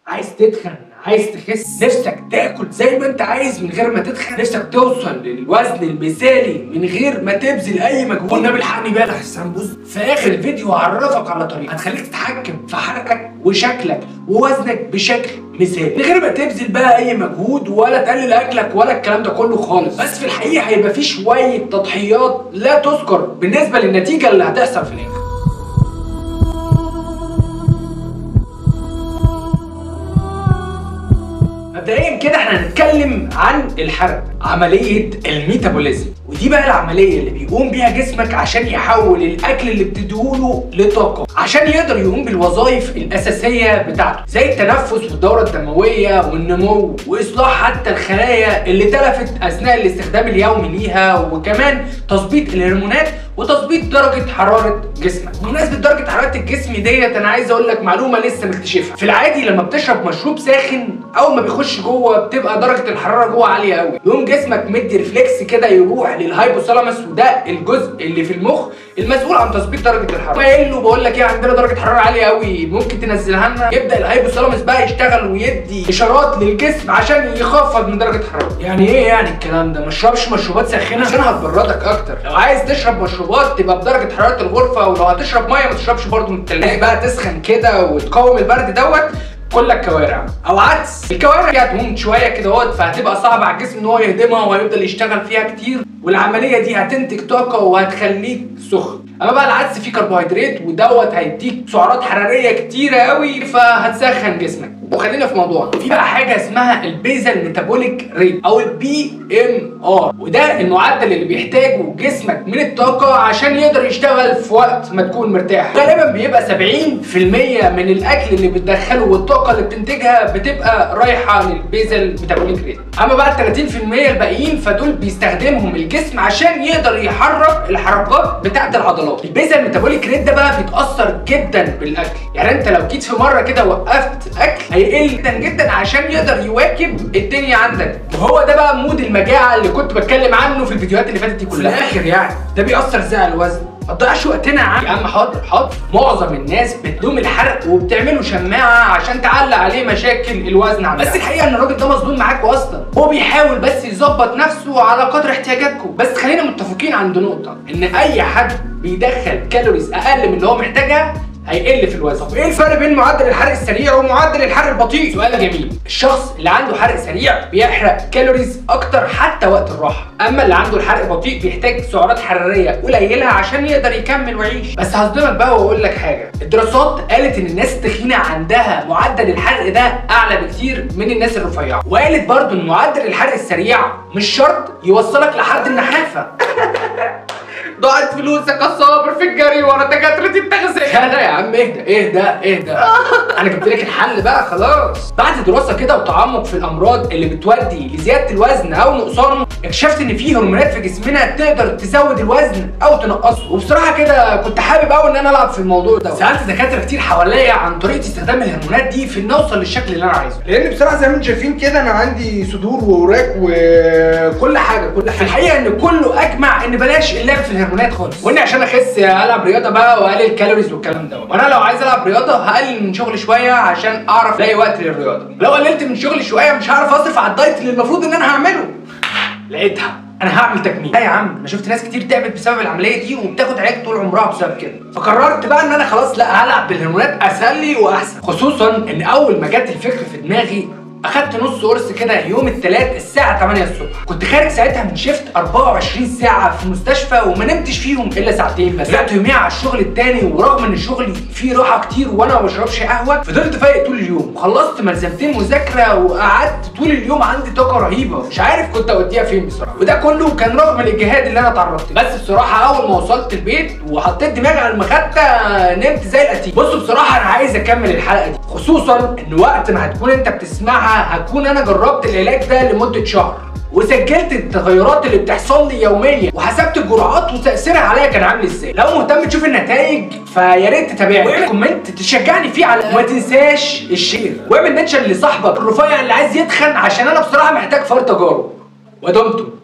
عايز تتخن عايز تخس نفسك تاكل زي ما انت عايز من غير ما تتخن نفسك توصل للوزن المثالي من غير ما تبذل اي مجهود والنبي الحقني بقى يا حسام بص في اخر الفيديو هعرفك على طريقه هتخليك تتحكم في حركك وشكلك ووزنك بشكل مثالي من غير ما تبذل بقى اي مجهود ولا تقلل اكلك ولا الكلام ده كله خالص بس في الحقيقه هيبقى في شويه تضحيات لا تذكر بالنسبه للنتيجه اللي هتحصل في الاخر مبدئيا كده احنا هنتكلم عن الحرق عمليه الميتابوليزم ودي بقى العمليه اللي بيقوم بيها جسمك عشان يحول الاكل اللي بتديهوله لطاقه عشان يقدر يقوم بالوظائف الاساسيه بتاعته زي التنفس والدوره الدمويه والنمو واصلاح حتى الخلايا اللي تلفت اثناء الاستخدام اليومي ليها وكمان تظبيط الهرمونات وتظبيط درجه حراره جسمك بمناسبه درجه حراره الجسم ديت انا عايز اقول لك معلومه لسه مكتشفها في العادي لما بتشرب مشروب ساخن اول ما بيخش جوه بتبقى درجه الحراره جوه عاليه قوي يقوم جسمك مدي ريفلكس كده يروح للهايبوثالاموس وده الجزء اللي في المخ المسؤول عن تظبيط درجه الحراره قايل له بقول لك ايه عندنا درجه حراره عاليه قوي ممكن تنزلها لنا يبدا الهايبوثالاموس بقى يشتغل ويدي اشارات للجسم عشان يخفض من درجه حرارته يعني ايه يعني الكلام ده ما تشربش مشروبات ساخنه عشان هتبردك اكتر لو عايز تشرب مشروبات تبقى بدرجه حراره الغرفه ولو هتشرب ميه ما تشربش برده من التلاجه بقى تسخن كده وتقاوم البرد دوت كلك كوارع او عكس الكوارع دي هتقوم شويه كده اهوت فهتبقى صعب على الجسم ان هو يهضمها وهيفضل يشتغل فيها كتير والعمليه دي هتنتج طاقه وهتخليك سخن اما بقى العدس فيه كربوهيدرات ودوت هيديك سعرات حراريه كتيره قوي فهتسخن جسمك وخلينا في موضوعنا في بقى حاجه اسمها البيزل ميتابوليك ريت او البي ام ار وده المعدل اللي بيحتاجه جسمك من الطاقه عشان يقدر يشتغل في وقت ما تكون مرتاح غالبا بيبقى 70% من الاكل اللي بتدخله والطاقه اللي بتنتجها بتبقى رايحه للبيزل ميتابوليك ريت اما بقى ال 30% الباقيين فدول بيستخدمهم الجسم عشان يقدر يحرك الحركات بتاعه العضلات البيزل ميتابوليك ريت ده بقى بيتاثر جدا بالاكل يعني انت لو جيت في مره كده وقفت اكل هيقل جدا جدا عشان يقدر يواكب الدنيا عندك وهو ده بقى مود المجاعه اللي كنت بتكلم عنه في الفيديوهات اللي فاتت دي كلها في الاخر يعني ده بيأثر ازاي على الوزن ما تضيعش وقتنا يا عم يا عم حاضر حاضر معظم الناس بتلوم الحرق وبتعمله شماعه عشان تعلق عليه مشاكل الوزن عندها بس الحقيقه ان الراجل ده مظلوم معاكوا اصلا هو بيحاول بس يظبط نفسه على قدر احتياجاتكم بس خلينا متفقين عند نقطه ان اي حد بيدخل كالوريز اقل من اللي هو محتاجها هيقل في الوزن طب ايه الفرق بين معدل الحرق السريع ومعدل الحرق البطيء سؤال جميل الشخص اللي عنده حرق سريع بيحرق كالوريز اكتر حتى وقت الراحه اما اللي عنده الحرق بطيء بيحتاج سعرات حراريه قليله عشان يقدر يكمل ويعيش بس هصدمك بقى واقول لك حاجه الدراسات قالت ان الناس التخينه عندها معدل الحرق ده اعلى بكتير من الناس الرفيعه وقالت برضو ان معدل الحرق السريع مش شرط يوصلك لحد النحافه ضاعت فلوسك يا صابر في الجري ورا دكاتره التغذيه لا لا يا عم اهدى اهدى اهدى انا جبت لك الحل بقى خلاص بعد دراسه كده وتعمق في الامراض اللي بتودي لزياده الوزن او نقصانه اكتشفت ان في هرمونات في جسمنا تقدر تزود الوزن او تنقصه وبصراحه كده كنت حابب قوي ان انا العب في الموضوع ده سالت دكاتره كتير حواليا عن طريقه استخدام الهرمونات دي في ان اوصل للشكل اللي انا عايزه لان بصراحه زي ما انتم شايفين كده انا عندي صدور ووراك و كل حاجه كل حاجه الحقيقه ان كله اجمع ان بلاش اللعب في الهرمونات خالص واني عشان اخس العب رياضه بقى واقلل كالوريز والكلام ده وانا لو عايز العب رياضه هقلل من شغلي شويه عشان اعرف الاقي وقت للرياضه لو قللت من شغلي شويه مش هعرف اصرف على الدايت اللي المفروض ان انا هعمله لقيتها انا هعمل تكميم لا يا عم انا شفت ناس كتير تعبت بسبب العمليه دي وبتاخد علاج طول عمرها بسبب كده فقررت بقى ان انا خلاص لا هلعب بالهرمونات اسلي واحسن خصوصا ان اول ما جت الفكره في دماغي اخدت نص قرص كده يوم الثلاث الساعه 8 الصبح كنت خارج ساعتها من شيفت 24 ساعه في المستشفى وما نمتش فيهم الا ساعتين بس رجعت يوميها على الشغل التاني ورغم ان شغلي فيه راحه كتير وانا ما بشربش قهوه فضلت فايق طول اليوم خلصت ملزمتين مذاكره وقعدت طول اليوم عندي طاقه رهيبه مش عارف كنت اوديها فين بصراحه وده كله كان رغم الاجهاد اللي انا تعرضت له. بس بصراحه اول ما وصلت البيت وحطيت دماغي على المخده نمت زي القتيل بصوا بصراحه انا عايز اكمل الحلقه دي خصوصا ان وقت ما هتكون انت بتسمعها هكون انا جربت العلاج ده لمده شهر وسجلت التغيرات اللي بتحصل لي يوميا وحسبت الجرعات وتاثيرها عليا كان عامل ازاي لو مهتم تشوف النتائج فيا ريت تتابعني واعمل كومنت تشجعني فيه على وما تنساش الشير واعمل منشن لصاحبك الرفيع اللي عايز يتخن عشان انا بصراحه محتاج فرط تجارب ودمتم